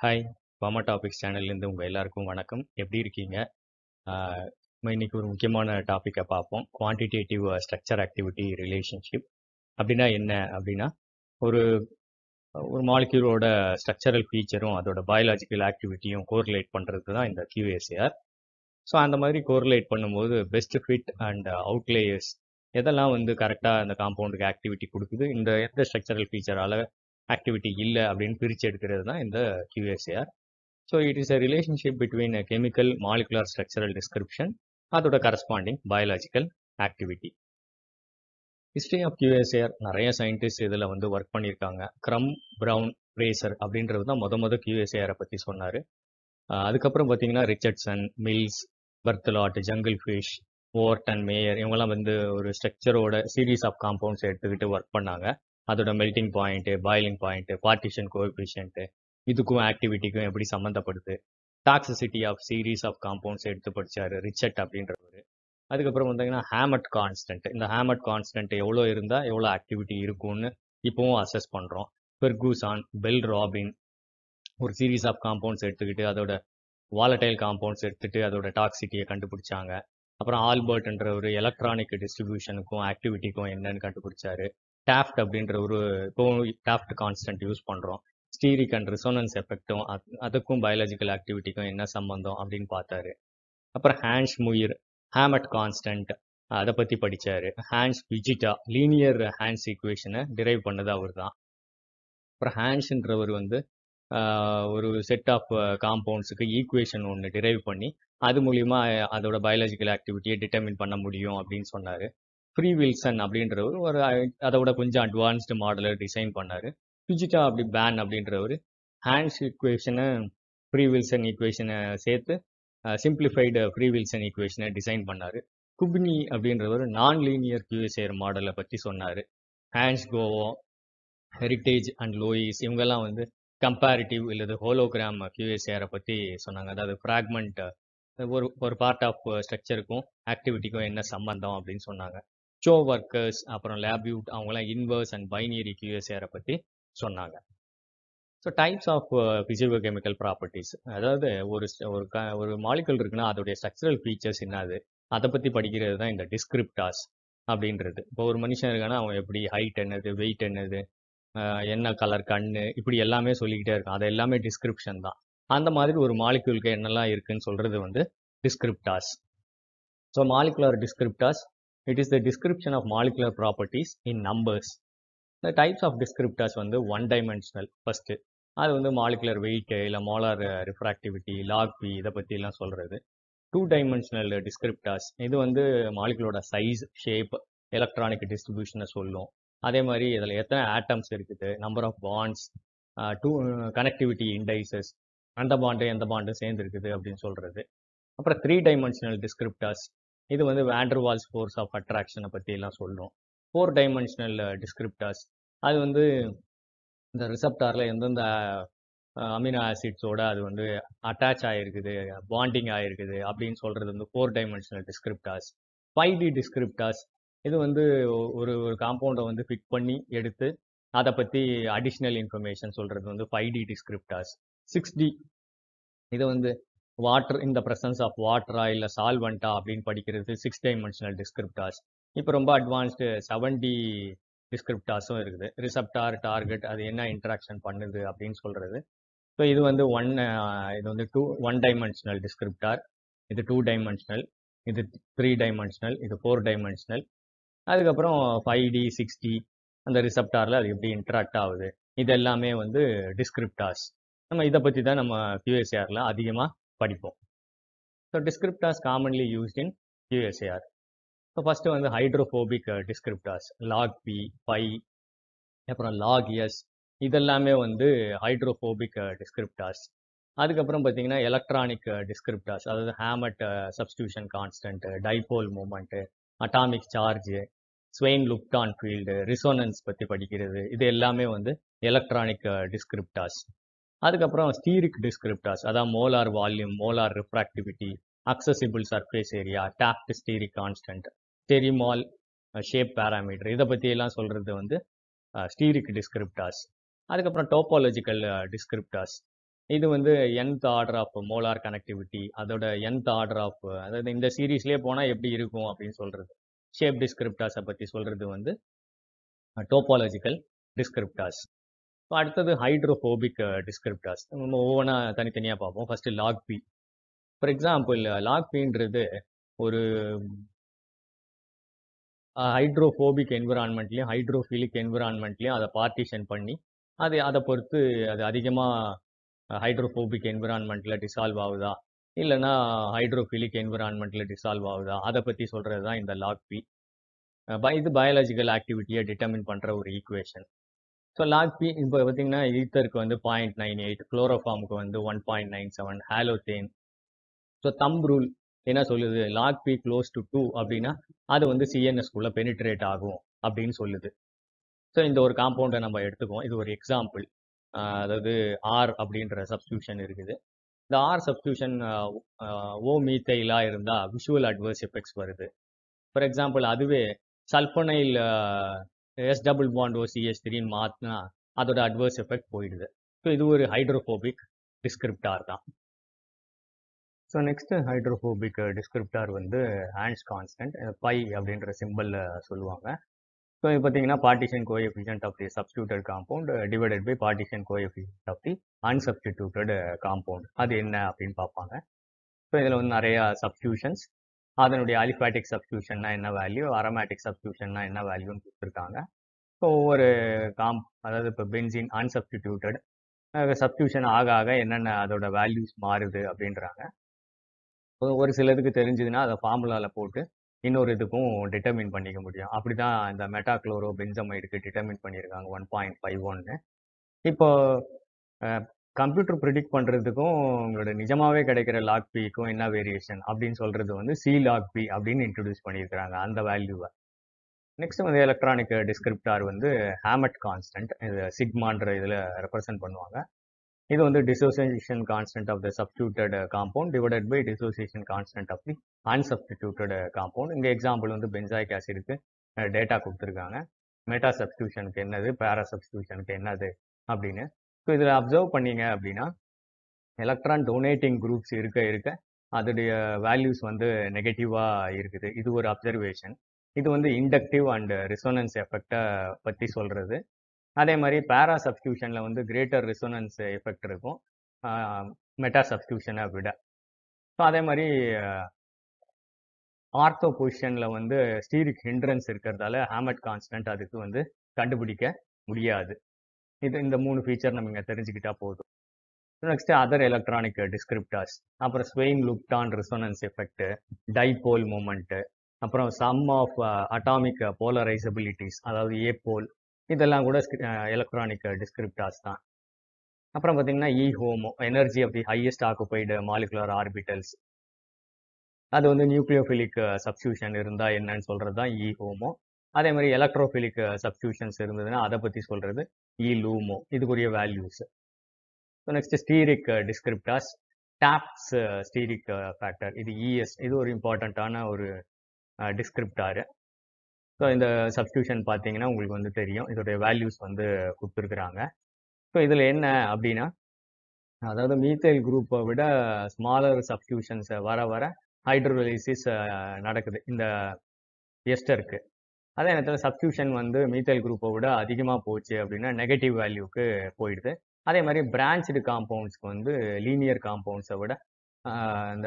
Hi! Bama topics சேனல்லேருந்து உங்க எல்லாருக்கும் வணக்கம். எப்படி இருக்கீங்க? ஆ நம்ம இன்னைக்கு ஒரு முக்கியமான டாபிக்க பார்ப்போம். Quantitative structure activity relationship. அப்படின்னா என்ன? அப்படின்னா, ஒரு ஒரு மாலிக்யூலோட ஸ்ட்ரக்சரல் ஃபீச்சரும், அதோட பயாலாஜிக்கல் ஆக்டிவிட்டியும் கோரிலேட் பண்றது தான் இந்த QSAR. ஸோ அந்த மாதிரி கோரிலேட் பண்ணும்போது பெஸ்ட் ஃபிட் அண்ட் அவுட்லேயர்ஸ் எதெல்லாம் வந்து கரெக்ட்டா அந்த காம்பவுண்டுக்கு ஆக்டிவிட்டி குடுக்குது, இந்த எந்த ஸ்ட்ரக்சரல் ஃபீச்சரால ஆக்டிவிட்டி இல்ல அப்படின்னு பிரிச்சு எடுக்கிறது தான் இந்த QSAR. So it is a relationship between a chemical molecular structural description, அதோட corresponding biological activity. History of QSAR நெறைய சயின்டிஸ்ட் இதுல வந்து ஒர்க் பண்ணியிருக்காங்க. க்ரம், பிரவுன், ஃப்ரேசர் அப்படின்றவர் தான் மொத மொத QSAR பத்தி சொன்னாரு. அ அதுக்கப்புறம் பார்த்தீங்கன்னா, Richardson, Mills, Berthelot, jungle fish, Overton, Meyer இவங்கலாம் வந்து ஒரு ஸ்ட்ரக்சரோட சீரிஸ் ஆஃப் காம்பவுண்ட்ஸ் எடுத்துக்கிட்டு ஒர்க் பண்ணாங்க. அதோட melting point, boiling point, partition coefficient இதுக்கும் ஆக்டிவிட்டிக்கும் எப்படி சம்மந்தப்படுது. Toxicity of series of compounds எடுத்து படிச்சாரு ரிச்சர்ட் அப்படின்றவரு. அதுக்கப்புறம் வந்தீங்கன்னா, ஹேமட் கான்ஸ்டன்ட். இந்த ஹேமட் கான்ஸ்டன்ட் எவ்வளோ இருந்தா எவ்வளோ ஆக்டிவிட்டி இருக்கும்னு இப்பவும் அசஸ் பண்றோம். ஃபெர்கூசான், பெல் ராபின் ஒரு சீரிஸ் ஆஃப் காம்பவுண்ட்ஸ் எடுத்துக்கிட்டு அதோட வாலடைல் காம்பவுண்ட்ஸ் எடுத்துட்டு அதோட டாக்ஸிட்டிய கண்டுபிடிச்சாங்க. அப்புறம் ஆல்பர்ட்ன்றவரு எலக்ட்ரானிக் டிஸ்ட்ரிபியூஷனுக்கும் ஆக்டிவிட்டிக்கும் என்னன்னு கண்டுபிடிச்சாரு. டாஃப்ட் அப்படின்றவரு இப்பவும் டாஃப்ட் கான்ஸ்டன்ட் யூஸ் பண்றோம். ஸ்டீரிக் அண்ட் ரெசோனன்ஸ் எஃபெக்ட்டும் அத் அதுக்கும் பயாலாஜிக்கல் ஆக்டிவிட்டிக்கும் என்ன சம்பந்தம் அப்படின்னு பார்த்தாரு. அப்புறம் ஹான்ஸ் முயிர், ஹேமட் கான்ஸ்டன்ட் அத பத்தி படிச்சாரு. ஹான்ஸ் விஜிட்டா லீனியர் ஹான்ஸ் ஈக்குவேஷன டிரைவ் பண்ணது அவர்தான். அப்புறம் ஹான்ஸ்ன்றவர் வந்து ஆ ஒரு செட் ஆஃப் காம்பவுண்ட்ஸ்க்கு ஈக்குவேஷன் ஒண்ணு டிரைவ் பண்ணி, அது மூலியமா அதோட பயாலாஜிக்கல் ஆக்டிவிட்டிய டிட்டர்மின் பண்ண முடியும் அப்படின்னு சொன்னாரு. ஃப்ரீ வில்சன் அப்படின்றவரு ஒரு அதோட கொஞ்சம் அட்வான்ஸ்டு மாடல டிசைன் பண்ணாரு. விஜிட்டா அப்படி பேன் அப்படின்றவரு ஹான்ஸ் ஈக்குவேஷன, ஃப்ரீ வில்சன் ஈக்குவேஷன சேர்த்து அ சிம்ப்ளிஃபைடு ஃப்ரீ வில்சன் ஈக்குவேஷன டிசைன் பண்ணாரு. குப்னி அப்படின்றவரு நான் லீனியர் QSAR மாடல பத்தி சொன்னாரு. ஹான்ஸ் கோவோ, ஹெரிடேஜ் அண்ட் லோயிஸ் இவங்கெல்லாம் வந்து கம்பேரிட்டிவ் இல்லது ஹோலோகிராம் QSAR பத்தி சொன்னாங்க. அதாவது ஃப்ராக்மென்ட் ஒரு ஒரு பார்ட் ஆஃப் ஸ்ட்ரக்சருக்கும் ஆக்டிவிட்டிக்கும் என்ன சம்பந்தம் அப்படின்னு சொன்னாங்க. சோ வொர்க்கர்ஸ் அப்புறம் லேப்யூட் அவங்கலாம் இன்வெர்ஸ் அண்ட் பைனரி QSAR பத்தி சொன்னாங்க. So types of physico chemical properties அதாவது ஒரு ஒரு க ஒரு மாலிக்யூல் இருக்குன்னா அதோடைய ஸ்ட்ரக்சரல் ஃபீச்சர்ஸ் என்னது? அத பத்தி படிக்கிறது தான் இந்த டிஸ்கிரிப்டார்ஸ் அப்படின்றது. இப்போ ஒரு மனுஷன் இருக்கான்னா அவன் எப்படி ஹைட் என்னது, வெயிட் என்னது, அ என்ன கலர் கண்ணு இப்படி எல்லாமே சொல்லிக்கிட்டே இருக்கான். அது எல்லாமே டிஸ்கிரிப்ஷன் தான். அந்த மாதிரி ஒரு மாலிக்யூலுக்கு என்னெல்லாம் இருக்குன்னு சொல்றது வந்து descriptors. So molecular descriptors it is the description of molecular properties in numbers. இந்த டைப்ஸ் ஆஃப் டிஸ்கிரிப்டார்ஸ் வந்து ஒன் டைமென்ஷனல் ஃபர்ஸ்ட்டு. அது வந்து மாலிகுலர் வெயிட் இல்ல மோலார் ரிஃப்ராக்டிவிட்டி, லாக் பி இத பத்திலாம் சொல்றது. டூ டைமென்ஷனல் டிஸ்கிரிப்டார்ஸ் இது வந்து மாலிகுலோட சைஸ், ஷேப், எலக்ட்ரானிக் டிஸ்ட்ரிபியூஷன சொல்லும். அதே மாரி இதுல எத்தன ஆட்டம்ஸ் இருக்குது, number of bonds, uh two connectivity indices அந்த பாண்டு எந்த பாண்டும் சேர்ந்து இருக்குது அப்படின்னு சொல்றது. அப்புறம் த்ரீ டைமென்ஷனல் டிஸ்கிரிப்டார்ஸ் இது வந்து van der Waals force of அட்ராக்ஷன பத்திலாம் சொல்லும். ஃபோர் டைமென்ஷனல் டிஸ்கிரிப்டார்ஸ் அது வந்து இந்த ரிசெப்டார்ல எந்தெந்த அ அமினோ ஆசிட்ஸோட அது வந்து அட்டாச் ஆயிருக்குது, பாண்டிங் ஆயிருக்குது அப்படின்னு சொல்றது வந்து ஃபோர் டைமென்ஷனல் டிஸ்கிரிப்டார்ஸ். 5D டிஸ்கிரிப்டார்ஸ் இது வந்து ஒரு ஒரு காம்பவுண்ட வந்து ஃபிட் பண்ணி எடுத்து அத பத்தி அடிஷனல் இன்ஃபர்மேஷன் சொல்றது வந்து 5D டிஸ்கிரிப்டார்ஸ். 6D இது வந்து water in the presence of வாட்டரா இல்ல சால்வென்ட்டா அப்படின்னு படிக்கிறது 6 டைமென்ஷனல் டிஸ்கிரிப்டார்ஸ். இப்ப ரொம்ப அட்வான்ஸ்டு 7D டிஸ்கிரிப்டார்ஸும் இருக்குது. ரிசெப்டார், டார்கெட் அது என்ன இன்டராக்ஷன் பண்ணுது அப்படின்னு சொல்றது. ஸோ இது வந்து ஒன் இது வந்து டூ ஒன் டைமென்ஷனல் டிஸ்கிரிப்டார். இது டூ டைமென்ஷனல். இது த்ரீ டைமென்ஷனல். இது ஃபோர் டைமென்ஷனல். அதுக்கப்புறம் 5D, 6D அந்த ரிசெப்டார்ல அது எப்படி இன்டராக்ட் ஆகுது. இது எல்லாமே வந்து டிஸ்கிரிப்டார்ஸ். நம்ம இத பத்தி தான் நம்ம QSARல அதிகமா படிப்போம். So descriptors commonly used in QSAR. So first வந்து hydrophobic descriptors. Log P, pi அப்புறம் லாக் எஸ் இதெல்லாமே வந்து ஹைட்ரோஃபோபிக் டிஸ்கிரிப்டார்ஸ். அதுக்கப்புறம் பார்த்தீங்கன்னா, எலக்ட்ரானிக் டிஸ்கிரிப்டார்ஸ் அதாவது Hammett substitution constant, dipole moment, atomic charge, Swain Lupton field, resonance பத்தி படிக்கிறது. இது எல்லாமே வந்து எலக்ட்ரானிக் டிஸ்கிரிப்டார்ஸ். அதுக்கப்புறம் ஸ்டீரிக் டிஸ்கிரிப்டார்ஸ் அதான் molar volume, molar refractivity, accessible surface area, Taft steric constant, sterimol shape parameter இத பத்தி எல்லாம் சொல்றது வந்து அ ஸ்டீரிக் டிஸ்கிரிப்டார்ஸ். அதுக்கப்புறம் டோபாலஜிக்கல் டிஸ்கிரிப்டார்ஸ் இது வந்து nth order of molar connectivity அதோட nth ஆர்டர் ஆஃப் அதாவது இந்த சீரீஸ்லேயே போனால் எப்படி இருக்கும் அப்படின்னு சொல்கிறது ஷேப் டிஸ்கிரிப்டாஸை பற்றி சொல்கிறது வந்து டோபாலஜிக்கல் டிஸ்கிரிப்டாஸ் இப்போ அடுத்தது ஹைட்ரோஃபோபிக் டிஸ்கிரிப்டாஸ் நம்ம ஒவ்வொன்றா தனித்தனியாக பார்ப்போம் first log P for example log பின்றது ஒரு ஹைட்ரோஃபோபிக் என்விரான்மெண்ட்லேயும் ஹைட்ரோஃபிலிக் என்விரான்மெண்ட்லேயும் அதை பார்ட்டிஷன் பண்ணி அது அதை பொறுத்து அது அதிகமாக ஹைட்ரோஃபோபிக் என்விரான்மெண்ட்டில் டிசால்வ் ஆகுதா இல்லைன்னா ஹைட்ரோஃபிலிக் என்விரான்மெண்ட்டில் டிசால்வ் ஆகுதா அதை பற்றி சொல்கிறது தான் இந்த லாக் பி இது பயாலஜிக்கல் ஆக்டிவிட்டியை டிட்டர்மின் பண்ணுற ஒரு ஈக்குவேஷன் ஸோ லாக் பி இப்போ பார்த்தீங்கன்னா ஈத்தருக்கு வந்து பாயிண்ட் நைன் எயிட் குளோரோஃபார்முக்கு வந்து one point nine seven halothane so thumb rule என்ன சொல்லுது log P close to two அப்படின்னா அது வந்து சிஎன்எஸ்குள்ளே பெனிட்ரேட் ஆகும் அப்படின்னு சொல்லுது ஸோ இந்த ஒரு காம்பவுண்டை நம்ம எடுத்துக்குவோம் இது ஒரு எக்ஸாம்பிள் அதாவது ஆர் அப்படின்ற சப்ஸ்டியூஷன் இருக்குது இந்த ஆர் சப்ஸ்டியூஷன் ஓ மீத்தைலாக இருந்தால் விஷுவல் அட்வர்ஸ் எஃபெக்ட்ஸ் வருது ஃபார் எக்ஸாம்பிள் அதுவே sulfonyl S double bond O CS த்ரீன்னு மாற்றினா அதோட அட்வர்ஸ் எஃபெக்ட் போயிடுது ஸோ இது ஒரு ஹைட்ரோஃபோபிக் டிஸ்கிரிப்டார் தான் ஸோ நெக்ஸ்ட் ஹைட்ரோஃபோபிக் டிஸ்கிரிப்டார் வந்து ஹேண்ட்ஸ் கான்ஸ்டன்ட் பை அப்படின்ற சிம்பிளில் சொல்லுவாங்க ஸோ இது பார்த்தீங்கன்னா partition coefficient of the substituted compound divided by partition coefficient of the unsubstituted compound அது என்ன அப்படின்னு பார்ப்பாங்க ஸோ இதில் வந்து நிறையா சப்ஸ்டியூஷன்ஸ் அதனுடைய அலிஃபேட்டிக் சப்ஸ்டியூஷன்னா என்ன வேல்யூ அரோமேட்டிக் சப்ஸ்டியூஷன்னா என்ன வேல்யூன்னு கொடுத்துருக்காங்க ஸோ ஒவ்வொரு காம் அதாவது இப்போ பென்சின் அன்சப்ஸ்டிடியூட்டட் சப்ஸ்டியூஷன் ஆக ஆக என்னென்ன அதோட வேல்யூஸ் மாறுது அப்படின்றாங்க ஒரு சிலதுக்கு தெரிஞ்சதுன்னா அதை ஃபார்முலாவில் போட்டு இன்னொரு இதுக்கும் டிட்டர்மின் பண்ணிக்க முடியும் அப்படி தான் இந்த மெட்டாக்ளோரோ பென்சமைடுக்கு டிட்டர்மின் பண்ணியிருக்காங்க ஒன் பாயிண்ட் ஃபைவ் ஒன்னு இப்போ கம்ப்யூட்டர் ப்ரிடிக்ட் பண்ணுறதுக்கும் உங்களோட நிஜமாகவே கிடைக்கிற லாக் பிக்கும் என்ன வேரியேஷன் அப்படின்னு சொல்கிறது வந்து சி லாக் பி அப்படின்னு இன்ட்ரடியூஸ் பண்ணியிருக்கிறாங்க அந்த வேல்யூவை நெக்ஸ்ட் வந்து எலக்ட்ரானிக் டிஸ்கிரிப்டார் வந்து ஹேமட் கான்ஸ்டன்ட் இது சிக்மான்ற இதில் ரெப்ரசன்ட் பண்ணுவாங்க இது வந்து dissociation constant of the substituted compound divided by dissociation constant of the unsubstituted compound இங்கே எக்ஸாம்பிள் வந்து பென்சாயிக் ஆசிடுக்கு டேட்டா கொடுத்துருக்காங்க மெட்டா சப்ஸ்டியூஷனுக்கு என்னது பேரா சப்ஸ்டியூஷனுக்கு என்னது அப்படின்னு ஸோ இதில் அப்சர்வ் பண்ணீங்க அப்படின்னா எலக்ட்ரான் டொனேட்டிங் குரூப்ஸ் இருக்க இருக்க அதோடைய வேல்யூஸ் வந்து நெகட்டிவாக இருக்குது இது ஒரு அப்சர்வேஷன் இது வந்து இண்டக்டிவ் அண்ட் ரிசோனன்ஸ் எஃபெக்டை பற்றி சொல்கிறது அதே மாதிரி பேரா சப்ஸ்டியூஷனில் வந்து கிரேட்டர் ரிசோனன்ஸ் எஃபெக்ட் இருக்கும் மெட்டா சப்ஸ்டியூஷனை விட ஸோ அதே மாதிரி ஆர்த்தோ பொசிஷனில் வந்து ஸ்டீரிக் ஹிண்ட்ரன்ஸ் இருக்கிறதால ஹேமட் கான்ஸ்டன்ட் அதுக்கு வந்து கண்டுபிடிக்க முடியாது இது இந்த மூணு ஃபீச்சர் நம்ம இங்கே தெரிஞ்சுக்கிட்டா போதும் நெக்ஸ்ட் அதர் எலக்ட்ரானிக் டிஸ்கிரிப்டார்ஸ் அப்புறம் Swain Lupton resonance effect dipole moment அப்புறம் சம் ஆஃப் அட்டாமிக் போலரைசபிலிட்டிஸ் அதாவது ஏ போல் இதெல்லாம் கூட எலக்ட்ரானிக் டிஸ்கிரிப்டார்ஸ் தான் அப்புறம் பார்த்தீங்கன்னா E HOMO energy of the highest occupied molecular orbitals அது வந்து நியூக்ளியோஃபிலிக் சப்ஸ்டியூஷன் இருந்தால் என்னன்னு சொல்கிறது தான் இ ஹோமோ அதே மாதிரி எலக்ட்ரோஃபிலிக் சப்ஸ்டியூஷன்ஸ் இருந்ததுன்னா அதை பற்றி சொல்கிறது இ லூமோ இதுக்குரிய values so next steric descriptors Taft's steric factor இது இஎஸ் இது ஒரு இம்பார்ட்டண்ட்டான ஒரு டிஸ்கிரிப்டாரு ஸோ இந்த சப்ஸ்டியூஷன் பார்த்தீங்கன்னா உங்களுக்கு வந்து தெரியும் இதோடைய வேல்யூஸ் வந்து கொடுத்துருக்குறாங்க ஸோ இதில் என்ன அப்படின்னா அதாவது மீத்தைல் குரூப்பை விட ஸ்மாலர் சப்ஸ்டியூஷன்ஸை வர வர ஹைட்ரோலைசிஸ் நடக்குது இந்த எஸ்டருக்கு அதே நேரத்தில் சப்ஸ்டியூஷன் வந்து மீத்தைல் குரூப்பை விட அதிகமாக போச்சு அப்படின்னா நெகட்டிவ் வேல்யூக்கு போயிடுது அதே மாதிரி பிரான்ச்டு காம்பவுண்ட்ஸ்க்கு வந்து லீனியர் காம்பவுண்ட்ஸை விட இந்த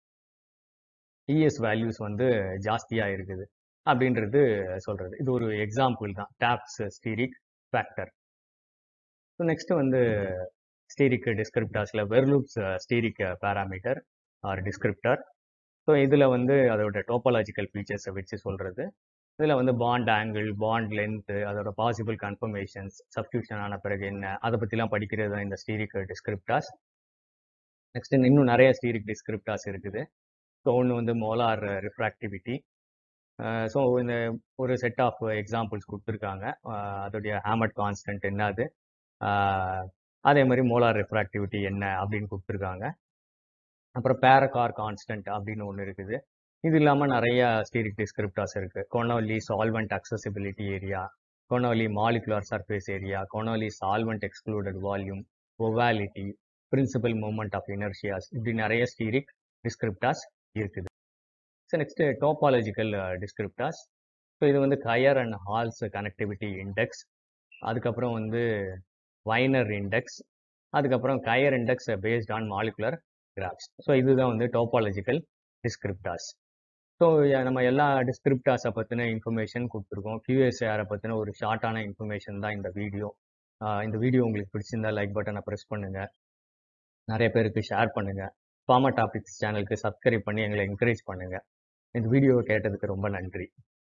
இஎஸ் வேல்யூஸ் வந்து ஜாஸ்தியாக இருக்குது அப்படின்றது சொல்கிறது இது ஒரு எக்ஸாம்பிள் தான் Taft's steric factor so next வந்து ஸ்டீரிக் டிஸ்கிரிப்டார்ஸில் Verloop's steric parameter or descriptor so இதில் வந்து அதோட டோபாலஜிக்கல் ஃபீச்சர்ஸை வச்சு சொல்கிறது இதில் வந்து பாண்ட் ஆங்கிள் பாண்ட் லென்த்து அதோட பாசிபிள் கன்ஃபர்மேஷன்ஸ் சப்ஸ்டியூஷன் ஆன பிறகு என்ன அதை பற்றிலாம் படிக்கிறது தான் இந்த ஸ்டீரிக் டிஸ்கிரிப்டார்ஸ் நெக்ஸ்ட் இன்னும் நிறைய ஸ்டீரிக் டிஸ்கிரிப்டார்ஸ் இருக்குது ஸோ ஒன்று வந்து மோலார் ரிஃப்ராக்டிவிட்டி ஸோ இந்த ஒரு செட் ஆஃப் எக்ஸாம்பிள்ஸ் கொடுத்துருக்காங்க அதோடைய ஹேமட் கான்ஸ்டன்ட் என்னது அதே மாதிரி மோலார் ரிஃப்ராக்டிவிட்டி என்ன அப்படின்னு கொடுத்துருக்காங்க அப்புறம் பேரகார் கான்ஸ்டன்ட் அப்படின்னு ஒன்று இருக்குது இது இல்லாமல் நிறைய ஸ்டீரிக் டிஸ்கிரிப்டார்ஸ் இருக்குது Connolly solvent accessibility area Connolly molecular surface area Connolly solvent excluded volume ovality principal moment of inertias இப்படி நிறைய ஸ்டீரிக் டிஸ்கிரிப்டாஸ் இருக்குது so next topological descriptors so இது வந்து Kier and Hall's connectivity index அதுக்கப்புறம் வந்து Wiener index அதுக்கப்புறம் Kier index based on molecular graphs so இதுதான் வந்து டோபாலஜிக்கல் டிஸ்கிரிப்டாஸ் ஸோ நம்ம எல்லா டிஸ்கிரிப்டாஸை பற்றின இன்ஃபர்மேஷன் கொடுத்துருக்கோம் கியூஎஸ்ஆரை பற்றின ஒரு ஷார்ட்டான இன்ஃபர்மேஷன் தான் இந்த வீடியோ இந்த வீடியோ உங்களுக்கு பிடிச்சிருந்தா லைக் பட்டனை ப்ரெஸ் பண்ணுங்கள் நிறைய பேருக்கு ஷேர் பண்ணுங்கள் ஃபார்மா டாபிக்ஸ் சேனலுக்கு சப்ஸ்கிரைப் பண்ணி எங்களை என்கரேஜ் பண்ணுங்கள் இந்த வீடியோவை கேட்டதுக்கு ரொம்ப நன்றி